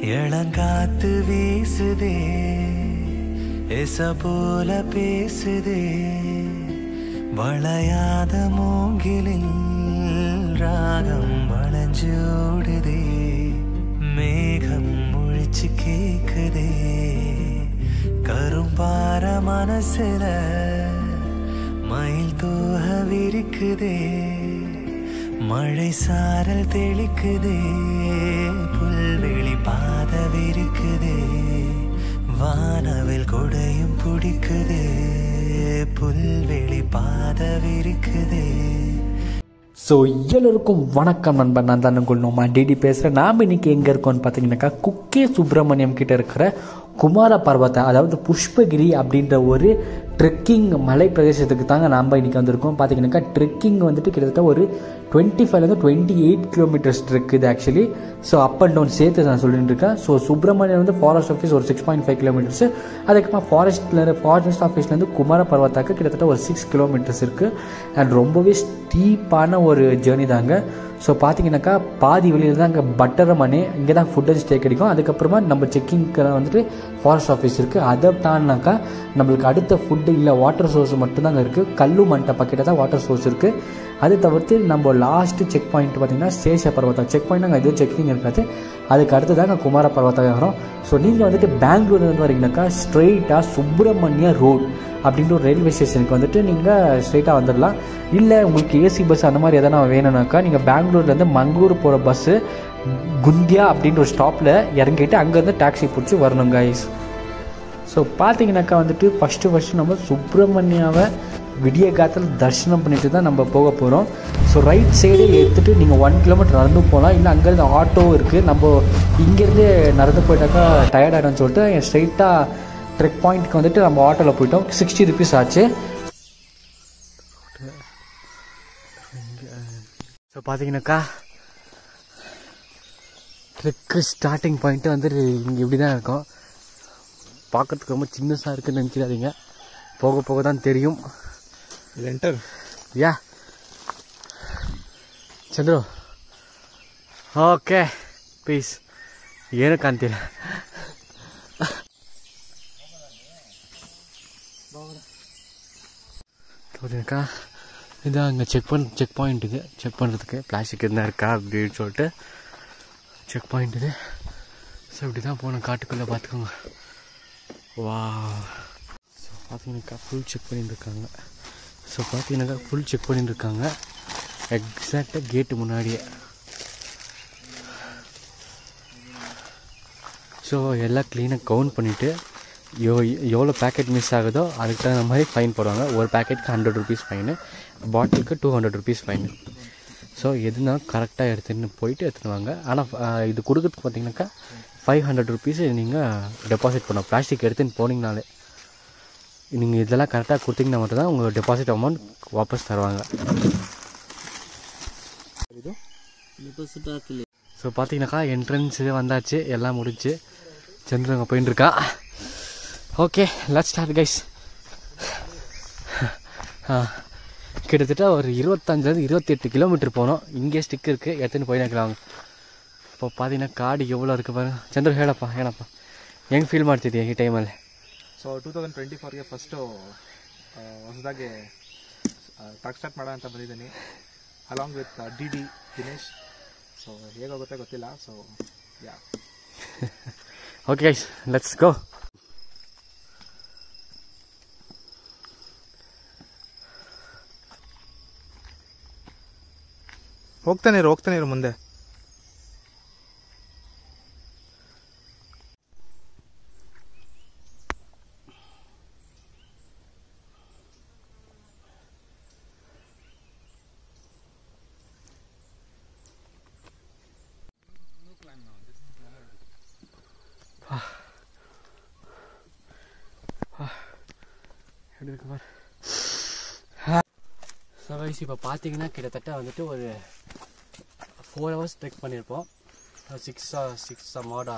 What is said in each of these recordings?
இளங்காத்து வீசுதே எச போல பேசுதே வளையாத மூங்கிலில் ராகம் வளைஞ்சோடுதே மேகம் முழிச்சு கேக்குதே கரும்பார மனசுல மயில் தோக விரிக்குதே மழை சாரல் தெளிக்குதே புல்வெளி பாத விரிக்குதே வானவில் கொடையும் பிடிக்குதே புல்வெளி பாத விரிக்குதே ஸோ எல்லோருக்கும் வணக்கம் நண்பன் நான் தான் உங்கள் நோமா டிடி பேசுகிறேன் நாம் இன்னைக்கு எங்கே இருக்கோம்னு பார்த்தீங்கன்னாக்கா குக்கே சுப்பிரமணியம் கிட்ட இருக்கிற குமார பர்வத்தை அதாவது புஷ்பகிரி அப்படின்ற ஒரு ட்ரெக்கிங் மலை பிரதேசத்துக்கு தாங்க நாம் இன்றைக்கி வந்திருக்கோம் பார்த்தீங்கன்னாக்கா ட்ரெக்கிங் வந்துட்டு கிட்டத்தட்ட ஒரு டுவெண்ட்டி ஃபைவ்லேருந்து டுவெண்ட்டி எயிட் கிலோமீட்டர்ஸ் ட்ரெக் இது actually so up and down சேர்த்து நான் சொல்லிட்டு இருக்கேன் ஸோ சுப்பிரமணியம் வந்து ஃபாரஸ்ட் ஆஃபீஸ் ஒரு சிக்ஸ் பாயிண்ட் ஃபைவ் கிலோமீட்டர்ஸ் அதுக்கப்புறமா ஃபாரஸ்ட்லேருந்து ஃபாரஸ்ட் ஆஃபீஸ்லேருந்து குமார பர்வத்தாக்கு கிட்டத்தட்ட ஒரு சிக்ஸ் கிலோமீட்டர்ஸ் இருக்குது அண்ட் ரொம்பவே ஸ்டீப்பான ஒரு ஜேர்னி தாங்க ஸோ பார்த்தீங்கன்னாக்கா பாதி வெளியில் தான் அங்கே பட்டரை மணி இங்கே தான் ஃபுட் அண்ட் ஸ்டே கிடைக்கும் அதுக்கப்புறமா நம்ம செக்கிங்க்கு வந்துட்டு ஃபாரஸ்ட் ஆஃபீஸ் இருக்குது அதை தாண்டினாக்கா நம்மளுக்கு அடுத்த ஃபுட்டு இல்லை வாட்டர் சோர்ஸ் மட்டும்தாங்க இருக்குது கல்லு மண்டை பக்கெட்டை தான் வாட்டர் சோர்ஸ் இருக்குது அது தவிர்த்து நம்ம லாஸ்ட்டு செக் பாயிண்ட் பார்த்தீங்கன்னா சேஷ பர்வத்தம் செக் பாயிண்ட் அங்கே எதுவும் செக்கிங் இருக்காது அதுக்கு அடுத்து தாங்க குமார பர்வத்தம் வரும் ஸோ நீங்கள் வந்துட்டு பெங்களூர்லேருந்து வரீங்கனாக்கா ஸ்ட்ரெயிட்டாக சுப்பிரமணிய ரோட் அப்படின்ற ஒரு ரயில்வே ஸ்டேஷனுக்கு வந்துட்டு நீங்கள் ஸ்ட்ரெயிட்டாக வந்துடலாம் இல்லை உங்களுக்கு ஏசி பஸ் அந்த மாதிரி எதனா வேணும்னாக்கா நீங்கள் பெங்களூர்லேருந்து மங்களூர் போகிற பஸ்ஸு குந்தியா அப்படின்ற ஒரு ஸ்டாப்பில் இறங்கிட்டு அங்கேருந்து டாக்ஸி பிடிச்சி வரணும் கைஸ் ஸோ பார்த்தீங்கன்னாக்கா வந்துட்டு ஃபஸ்ட்டு ஃபஸ்ட்டு நம்ம சுப்பிரமணியாவை விடிய காலத்தில் தரிசனம் பண்ணிட்டு தான் நம்ம போக போகிறோம் ஸோ ரைட் சைடே எடுத்துகிட்டு நீங்கள் ஒன் கிலோமீட்டர் நடந்து போகலாம் இல்லை அங்கேருந்து ஆட்டோ இருக்குது நம்ம இங்கேருந்து நடந்து போயிட்டாக்கா டயர்ட் ஆகிடும்னு சொல்லிட்டு ஸ்ட்ரைட்டாக ட்ரெக் பாயிண்ட்க்கு வந்துட்டு நம்ம ஆட்டோவில் போயிட்டோம் சிக்ஸ்டி ருபீஸ் ஆச்சு ஸோ பார்த்தீங்கன்னாக்கா ட்ரெக்கு ஸ்டார்டிங் பாயிண்ட்டு வந்துட்டு இங்கே இப்படி தான் இருக்கும் பார்க்கறதுக்கு ரொம்ப சின்னஸாக இருக்குன்னு நினச்சிடாதீங்க போக போக தான் தெரியும் ಎಂಟರ್ ಯಾ ಚಂದ್ರು ಓಕೆ ಪೀಸ್ ಏನು ಕಾಣ್ತಿಲ್ಲ புரியுதுக்கா இதான் அங்கே செக் பண்ண செக் பாயிண்ட்டுக்கு செக் பண்ணுறதுக்கு பிளாஸ்டிக் இருந்தால் இருக்கா அப்படின்னு சொல்லிட்டு செக் பாயிண்ட் இது ஸோ இப்படி தான் போகணும் காட்டுக்குள்ளே பார்த்துக்கோங்க வா ஸோ பார்த்தீங்கன்னாக்கா ஃபுல் செக் பண்ணிட்டு இருக்காங்க ஸோ பார்த்தீங்கன்னாக்கா ஃபுல் செக் பண்ணிட்டு இருக்காங்க எக்ஸாக்டாக கேட்டு முன்னாடியே ஸோ எல்லாம் க்ளீனாக கவுண்ட் பண்ணிவிட்டு எவ் எவ்வளோ பேக்கெட் மிஸ் ஆகுதோ அதுக்கு தகுந்த மாதிரி ஃபைன் போடுவாங்க ஒரு பேக்கெட்டுக்கு ஹண்ட்ரட் ருபீஸ் ஃபைனு பாட்டிலுக்கு two hundred rupees fine so எதுனா கரெக்டாக எடுத்துன்னு போயிட்டு எடுத்துன்னு வாங்க ஆனால் இது கொடுக்கறதுக்கு பார்த்தீங்கன்னாக்கா ஃபைவ் ஹண்ட்ரட் ருபீஸ் நீங்கள் டெபாசிட் பண்ணணும் பிளாஸ்டிக் எடுத்துன்னு போனீங்கனாலே நீங்கள் இதெல்லாம் கரெக்டாக கொடுத்தீங்கன்னா மட்டும்தான் உங்கள் டெபாசிட் அமௌண்ட் வாபஸ் தருவாங்க ஸோ பார்த்தீங்கன்னாக்கா என்ட்ரன்ஸ் வந்தாச்சு எல்லாம் முடிஞ்சு சந்திரன் அங்கே போயின்னு இருக்கா ஓகே லெட் ஸ்டார்ட் கைஸ் கிட்டத்தட்ட ஒரு இருபத்தஞ்சிலேருந்து இருபத்தெட்டு கிலோமீட்டர் போனோம் இங்கே ஸ்டிக் இருக்குது எடுத்துன்னு போயினாக்கலாம் இப்போ பார்த்தீங்கன்னா ಕಾಡು எவ்வளோ இருக்குது பாருங்க ಚಂದ್ರ ಹೇಳಪ್ಪ ಏನಪ್ಪ ಹೆಂಗೆ ಫೀಲ್ ಮಾಡ್ತಿದ್ದೀಯ ಈ ಟೈಮಲ್ಲಿ ಸೊ ಟೂ ತೌಸಂಡ್ ಟ್ವೆಂಟಿ ಫೋರ್ಗೆ ಫಸ್ಟು ಹೊಸದಾಗಿ ಟ್ರಕ್ ಸ್ಟಾರ್ಟ್ ಮಾಡೋ ಅಂತ ಬಂದಿದ್ದೀನಿ along with D D Dinesh so ಹೇಗಾಗುತ್ತೆ ಗೊತ್ತಿಲ್ಲ so yeah okay guys let's go ಹೋಗ್ತಾನೆ ಇರು ಹೋಗ್ತಾನೆ ಇರು ಮುಂದೆ எப்படி இருக்கு பாரு ஸோ கைஸ் இப்போ பார்த்தீங்கன்னா கிட்டத்தட்ட வந்துட்டு ஒரு ஃபோர் ஹவர்ஸ் ட்ரெக் பண்ணியிருப்போம் சிக்ஸ் சிக்ஸ் மாடா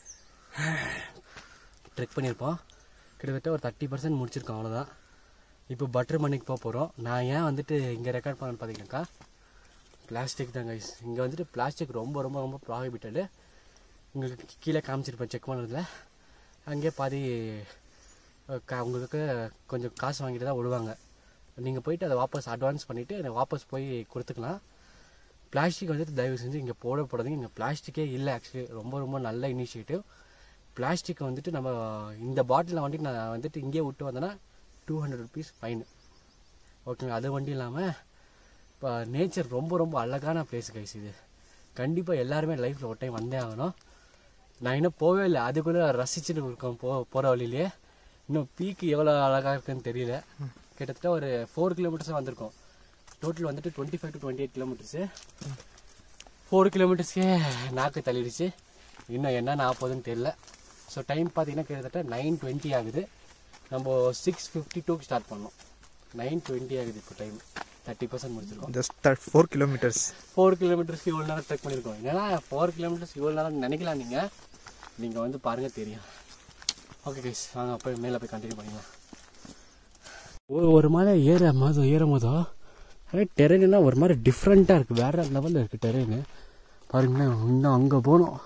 ட்ரெக் பண்ணியிருப்போம் கிட்டத்தட்ட ஒரு தேர்ட்டி பர்சன்ட் முடிச்சிருக்கோம் அவ்வளோதான் இப்போ பட்டர் மணிக்கு போக போகிறோம் நான் ஏன் வந்துட்டு இங்கே ரெக்கார்ட் பண்ணேன்னு பார்த்தீங்கன்னாக்கா பிளாஸ்டிக் தான் கைஸ் இங்கே வந்துட்டு பிளாஸ்டிக் ரொம்ப ரொம்ப ரொம்ப ப்ராஹிபிட்டடு உங்களுக்கு கீழே காமிச்சிருப்பேன் செக் பண்ணுறதுல அங்கேயே பாதி அஹ், கா உங்களுக்கு கொஞ்சம் காசு வாங்கிட்டு தான் விடுவாங்க நீங்கள் போயிட்டு அதை வாபஸ் அட்வான்ஸ் பண்ணிவிட்டு வாபஸ் போய் கொடுத்துக்கலாம் பிளாஸ்டிக் வந்துட்டு தயவு செஞ்சு இங்கே போட போடாதீங்க இங்கே பிளாஸ்டிக்கே இல்லை ஆக்சுவலி ரொம்ப ரொம்ப நல்ல இனிஷியேட்டிவ் பிளாஸ்டிக்கை வந்துட்டு நம்ம இந்த பாட்டிலில் வந்துட்டு நான் வந்துட்டு இங்கேயே விட்டு வந்தேன்னா டூ ஹண்ட்ரட் ருபீஸ் ஃபைன் ஓகேங்க அது வண்டி இல்லாமல் இப்போ நேச்சர் ரொம்ப ரொம்ப அழகான பிளேஸ் கைஸ் இது கண்டிப்பாக எல்லாருமே லைஃப்பில் ஒரு டைம் வந்தே ஆகணும் நான் இன்னும் போகவே இல்லை அதுக்குள்ளே ரசிச்சுட்டு இருக்கோம் போ போகிற வழியிலேயே இன்னும் பீக்கு எவ்வளோ அழகாக இருக்குன்னு தெரியல கிட்டத்தட்ட ஒரு ஃபோர் கிலோமீட்டர்ஸாக வந்திருக்கோம் டோட்டல் வந்துட்டு twenty five to twenty eight kilometres four கிலோமீட்டர்ஸ்க்கே நாக்கு தள்ளிடுச்சு இன்னும் என்ன நான் போகுதுன்னு தெரியல ஸோ டைம் பார்த்தீங்கன்னா கிட்டத்தட்ட நைன் டுவெண்ட்டி ஆகுது நம்ம சிக்ஸ் ஃபிஃப்டி டூக்கு ஸ்டார்ட் பண்ணோம் நைன் டுவெண்ட்டி ஆகுது இப்போ டைம் தேர்ட்டி பர்சன்ட் முடிச்சிருக்கோம் ஜஸ்ட் ஃபோர் கிலோமீட்டர்ஸ் ஃபோர் கிலோமீட்டர்ஸ்க்கு இவ்வளோ நேரம் ட்ரெக் பண்ணியிருக்கோம் ஏன்னா ஃபோர் கிலோமீட்டர்ஸ் இவ்வளோ நேரம் நினைக்கலாம் நீங்கள் நீங்கள் வந்து பாருங்கள் தெரியும் ஓகே கைஸ் வாங்க போய் மேலே போய் கண்டினியூ பண்ணிக்கலாம் ஒரு ஒரு மலை ஏற போதும் ஏறும் போதோ டெரெயினா ஒரு மாதிரி டிஃப்ரெண்ட்டாக இருக்குது வேற லெவலில் இருக்குது டெரெயின் பாருங்களேன் இன்னும் அங்கே போகணும்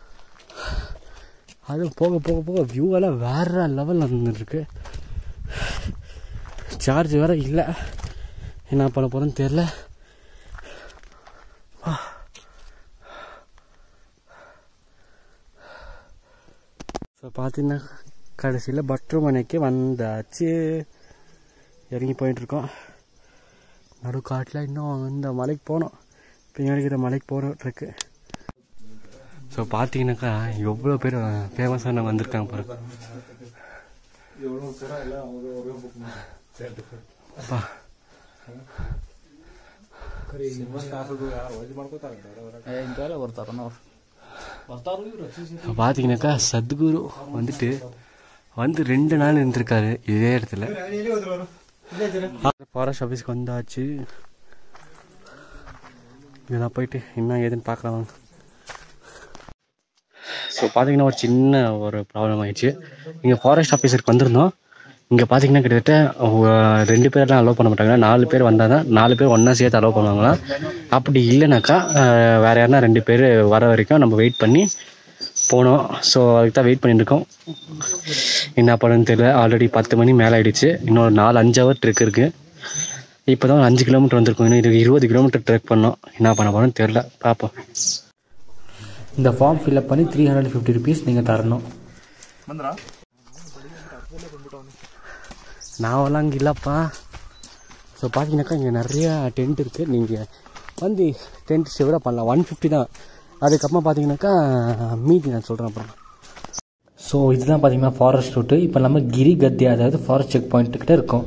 அதுவும் போக போக போக வியூவெல்லாம் வேற லெவலில் வந்துருக்கு சார்ஜ் வேற இல்லை என்ன பண்ண போகிறேன்னு தெரில ஸோ பார்த்தீங்கன்னா கடைசியில் பட்ருமனைக்கு வந்தாச்சு இறங்கி போயிட்டுருக்கோம் நடு காட்டில் இன்னும் இந்த மலைக்கு போகணும் பின்னாடி இருக்கிற மலைக்கு போகிறோம் ட்ரெக்கு ஸோ பார்த்தீங்கன்னாக்கா எவ்வளோ பேர் ஃபேமஸான வந்திருக்காங்க பாருங்க அப்பா. இப்போ பார்த்தீங்கன்னாக்கா சத்குரு வந்துட்டு வந்து ரெண்டு நாள் இருந்திருக்காரு இதே இடத்துல ஃபாரஸ்ட் ஆஃபீஸ்க்கு வந்தாச்சு இதெல்லாம் போயிட்டு என்ன ஏதுன்னு பார்க்கலாம் வாங்க ஸோ பார்த்தீங்கன்னா ஒரு சின்ன ஒரு ப்ராப்ளம் ஆயிடுச்சு இங்கே ஃபாரஸ்ட் ஆஃபீஸருக்கு வந்திருந்தோம் இங்கே பார்த்தீங்கன்னா கிட்டத்தட்ட அஹ், ரெண்டு பேர்லாம் அலோவ் பண்ண மாட்டாங்க நாலு பேர் வந்தால் தான் நாலு பேர் ஒன்றா சேர்த்து அலோவ் பண்ணுவாங்களாம் அப்படி இல்லைனாக்கா அஹ், வேற யாருனா ரெண்டு பேர் வர வரைக்கும் நம்ம வெயிட் பண்ணி போனோம் ஸோ அதுக்கு தான் வெயிட் பண்ணிட்டு இருக்கோம் என்ன பண்ணுன்னு தெரியல ஆல்ரெடி பத்து மணி மேலே ஆயிடுச்சு இன்னொரு நாலு அஞ்சு ஹவர் ட்ரெக் இருக்குது இப்போ தான் ஒரு அஞ்சு கிலோமீட்டர் வந்திருக்கோம் இன்னும் இது இருபது கிலோமீட்டர் ட்ரெக் பண்ணோம் என்ன பண்ண போகிறோன்னு தெரில பார்ப்போம் இந்த ஃபார்ம் ஃபில்அப் பண்ணி த்ரீ ஹண்ட்ரட் ஃபிஃப்டி ருபீஸ் நீங்கள் தரணும் நாவெல்லாம் இங்கே இல்லைப்பா ஸோ பார்த்தீங்கன்னாக்கா இங்கே நிறைய டென்ட் இருக்குது நீங்கள் வந்து டென்ட் செவராக பண்ணலாம் ஒன் ஃபிஃப்டி தான் அதுக்கப்புறமா பார்த்தீங்கன்னாக்கா மீதி நான் சொல்கிறேன் அப்புறம் ஸோ இதுதான் பார்த்தீங்கன்னா ஃபாரஸ்ட் ரூட்டு இப்போ நம்ம கிரி கத்தி அதாவது ஃபாரஸ்ட் செக் பாயிண்ட் கிட்ட இருக்கோம்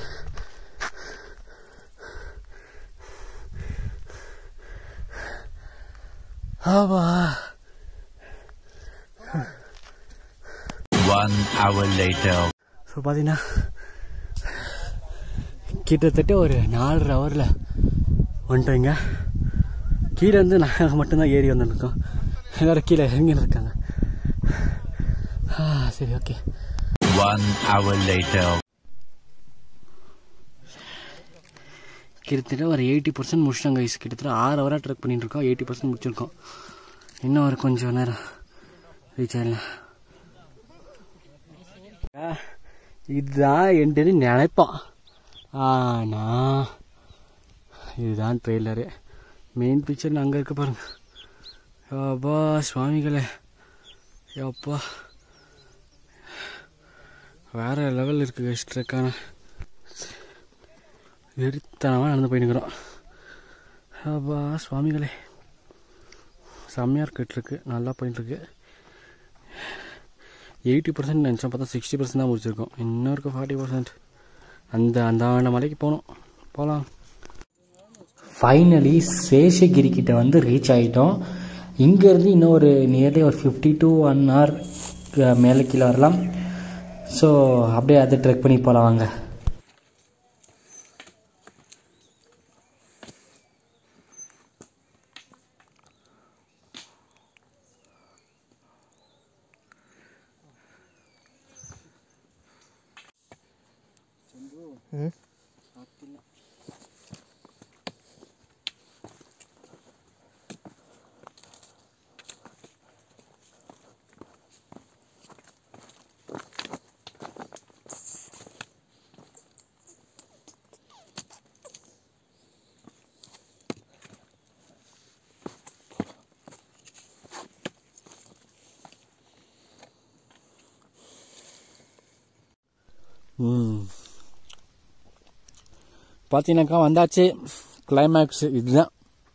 ஆவா One hour later. ஸோ பார்த்தீங்கன்னா கிட்டத்தட்ட ஒரு நாலரை ஹவரில் வந்துட்டோங்க கீழே இருந்து நாங்கள் மட்டும்தான் ஏறி வந்துருக்கோம் எல்லாரும் கீழே இறங்கி இருக்காங்க ஆ சரி ஓகே One hour later. கிட்டத்தட்ட ஒரு எயிட்டி பர்சன்ட் முடிச்சிட்டோம் கைஸ் கிட்டத்தட்ட ஆறு ஹவராக ட்ரெக் பண்ணிட்டு இருக்கோம் எயிட்டி பர்சன்ட் முடிச்சிருக்கோம் இன்னும் ஒரு கொஞ்சம் நேரம் ரீச் ஆயிடலாம் ஆ, இதுதான் என்கிட்ட நினைப்பான் ஆனா இதுதான் ட்ரெய்லரு மெயின் பிக்சர் அங்கே இருக்க பாருங்க அப்பா சுவாமிகளே அப்பா வேற லெவல் இருக்கு கைஸ் ட்ரெக்கான வெறித்தனமாக நடந்து போயினுக்கிறோம் அப்பா சுவாமிகளே செம்மையாக இருக்கிட்டுருக்கு நல்லா போயிட்டுருக்கு எயிட்டி பர்சன்ட் நினச்சோம் பார்த்தா சிக்ஸ்டி பர்சன்ட் தான் முடிச்சிருக்கோம் இன்னும் இருக்கு ஃபார்ட்டி பர்சன்ட் அந்த அந்த ஆண்ட மலைக்கு போகணும் போகலாம் ஃபைனலி சேஷகிரி கிட்ட வந்து ரீச் ஆகிட்டோம் இங்கேருந்து இன்னும் ஒரு நியர்லி ஒரு ஃபிஃப்டி டு ஒன் ஹவர் மேலே கீழே வரலாம் ஸோ அப்படியே அதை ட்ரெக் பண்ணி போகலாம் வாங்க ம் பார்த்தீங்கன்னாக்கா வந்தாச்சு கிளைமேக்ஸ் இதுதான்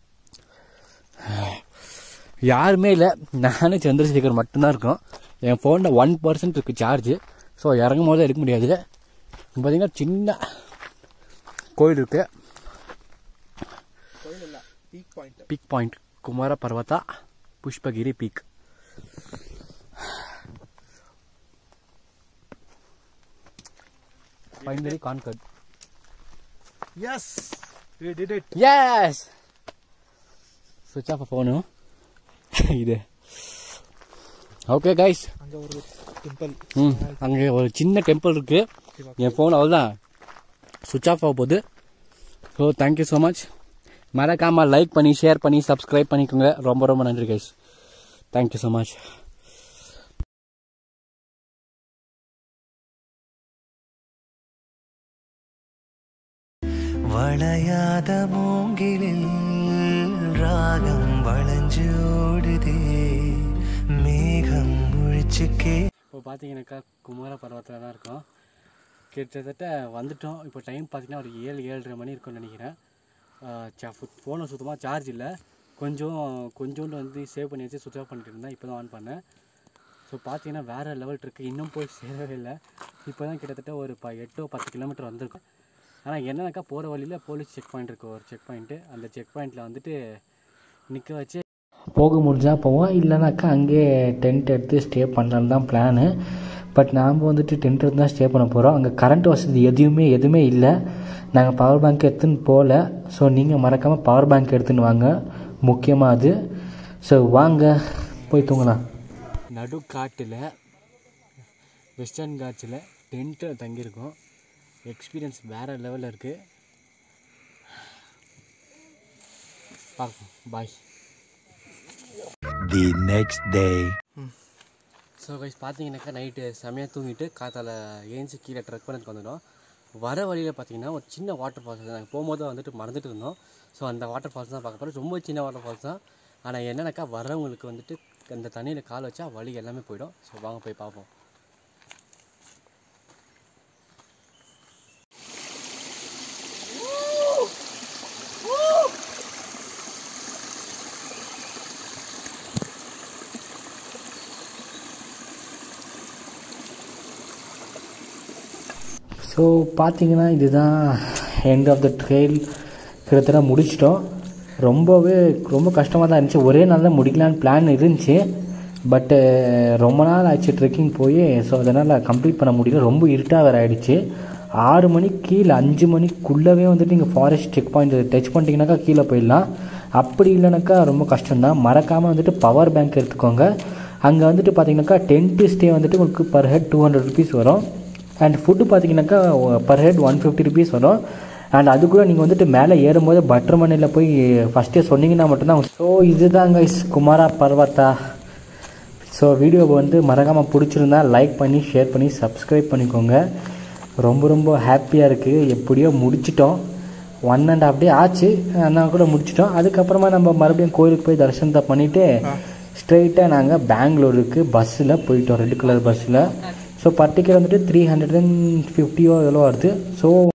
யாருமே இல்லை நானும் சந்திரசேகர் மட்டும்தான் இருக்கோம் என் ஃபோனில் ஒன் பர்சன்ட் இருக்குது சார்ஜு ஸோ இறங்கும் போது எடுக்க முடியாது இங்க பார்த்தீங்கன்னா சின்ன கோயில் இருக்குது கோயில் ಇಲ್ಲ peak point peak point Kumara Parvatha Pushpagiri peak finally conquered yes we did it yes switch off phone ಇದೆ ஓகே கைஸ் ಹಂಗೆ ಅವರು ಟೆಂಪಲ್ ம் அங்கே ஒரு சின்ன டெம்பிள் இருக்கு என் ஃபோன் அவ்வளோதான் சுவிச் ஆஃப் ஆக போகுது ஸோ தேங்க்யூ ஸோ மச் மறக்காமல் லைக் பண்ணி ஷேர் பண்ணி சப்ஸ்கிரைப் பண்ணிக்கோங்க ரொம்ப ரொம்ப நன்றி கைஸ் தேங்க்யூ ஸோ மச் வளையாத மூங்கிலில் ராகம் வளைஞ்சு ஓடுதே மேகம் முழிச்சுக்கே இப்போ பார்த்தீங்கன்னாக்கா குமார பர்வத்தில் தான் இருக்கோம் கிட்டத்தட்ட வந்துட்டோம் இப்போ டைம் பார்த்தீங்கன்னா ஒரு ஏழு ஏழரை மணி இருக்கும்னு நினைக்கிறேன் ஃபோனை சுத்தமாக சார்ஜ் இல்லை கொஞ்சம் கொஞ்சோண்டு வந்து சேவ் பண்ணி வச்சு சுவிச் ஆஃப் பண்ணிட்டு இருந்தேன் இப்போ தான் ஆன் பண்ணேன் ஸோ பார்த்தீங்கன்னா வேறு லெவல் இருக்குது இன்னும் போய் சேரவே இல்லை இப்போ தான் கிட்டத்தட்ட ஒரு ப எட்டோ பத்து கிலோமீட்டர் வந்திருக்கும் ஆனால் என்னன்னாக்கா போகிற வழியில் போலீஸ் செக் பாயிண்ட் இருக்குது ஒரு செக் பாயிண்ட்டு அந்த செக் பாயிண்ட்டில் வந்துட்டு நிற்க வச்சு போக முடிஞ்சால் போவோம் இல்லைனாக்கா அங்கேயே டென்ட் எடுத்து ஸ்டே பண்ணலான்னு தான் பிளானு பட் நாம் வந்துட்டு டென்ட் எடுத்து தான் ஸ்டே பண்ண போகிறோம் அங்கே கரண்ட் வசதி எதுவுமே எதுவுமே இல்லை நாங்கள் பவர் பேங்க் எடுத்துன்னு போகல ஸோ நீங்கள் மறக்காமல் பவர் பேங்க் எடுத்துன்னு வாங்க முக்கியமாக அது ஸோ வாங்க போய் தூங்கலாம் நடு காட்டில் வெஸ்டர்ன் காட்ஸில் டென்ட்டில் தங்கியிருக்கோம் எக்ஸ்பீரியன்ஸ் வேறு லெவலில் இருக்குது பார்ப்போம் bye The next day. So guys பார்த்தீங்கன்னாக்கா நைட்டு செமையாக தூங்கிட்டு காத்தால ஏஞ்சி கீழே ட்ரெக் பண்ணதுக்கு வந்துட்டோம் வர வழியில் பார்த்தீங்கன்னா ஒரு சின்ன வாட்டர் ஃபால்ஸ் நாங்கள் போகும்போது வந்துட்டு மறந்துட்டு இருந்தோம் ஸோ அந்த வாட்டர் ஃபால்ஸ் தான் பார்க்க போகிறோம் ரொம்ப சின்ன வாட்டர் ஃபால்ஸ் தான் ஆனால் என்னன்னாக்கா வரவங்களுக்கு வந்துட்டு அந்த தண்ணியில் கால் வச்சா வலி எல்லாமே போயிடும் ஸோ வாங்க போய் பார்ப்போம் ஸோ பார்த்தீங்கன்னா இதுதான் எண்ட் ஆஃப் த ட்ரெயில் கிட்டத்தட்ட முடிச்சிட்டோம் ரொம்பவே ரொம்ப கஷ்டமாக தான் இருந்துச்சு ஒரே நாள் தான் முடிக்கலான்னு பிளான் இருந்துச்சு பட்டு ரொம்ப நாள் ஆச்சு ட்ரெக்கிங் போய் ஸோ அதனால் கம்ப்ளீட் பண்ண முடியல ரொம்ப இருட்டாக வேறு ஆயிடுச்சு ஆறு மணிக்கு கீழே அஞ்சு மணிக்குள்ளவே வந்துட்டு நீங்கள் ஃபாரஸ்ட் செக் பாயிண்ட் டச் பண்ணிட்டீங்கன்னாக்கா கீழே போயிடலாம் அப்படி இல்லைனாக்கா ரொம்ப கஷ்டம்தான் மறக்காமல் வந்துட்டு பவர் பேங்க் எடுத்துக்கோங்க அங்கே வந்துட்டு பார்த்தீங்கன்னாக்கா டென்ட்டு ஸ்டே வந்துட்டு உங்களுக்கு per head two hundred rupees வரும் அண்ட் ஃபுட்டு பார்த்தீங்கன்னாக்கா per head one fifty rupees வரும் அண்ட் அது கூட நீங்கள் வந்துட்டு மேலே ஏறும்போது பட்டர் மண்ணில் போய் ஃபஸ்ட்டே சொன்னீங்கன்னா மட்டும்தான் ஸோ இதுதான் கைஸ் குமாரா பர்வத்தா ஸோ வீடியோவை வந்து மறக்காமல் பிடிச்சிருந்தா லைக் பண்ணி ஷேர் பண்ணி சப்ஸ்கிரைப் பண்ணிக்கோங்க ரொம்ப ரொம்ப ஹாப்பியாக இருக்குது எப்படியோ முடிச்சிட்டோம் ஒன் அண்ட் ஹாஃப் டே ஆச்சு ஆனால் கூட முடிச்சிட்டோம் அதுக்கப்புறமா நம்ம மறுபடியும் கோயிலுக்கு போய் தரிசனத்தை பண்ணிவிட்டு ஸ்ட்ரெயிட்டாக நாங்கள் பெங்களூருக்கு பஸ்ஸில் போயிட்டோம் ரெட் கலர் பஸ்ஸில் ஸோ பர்டிகுலர் வந்துட்டு த்ரீ ஹண்ட்ரட் அண்ட் ஃபிஃப்டியோ எவ்வளோ வருது ஸோ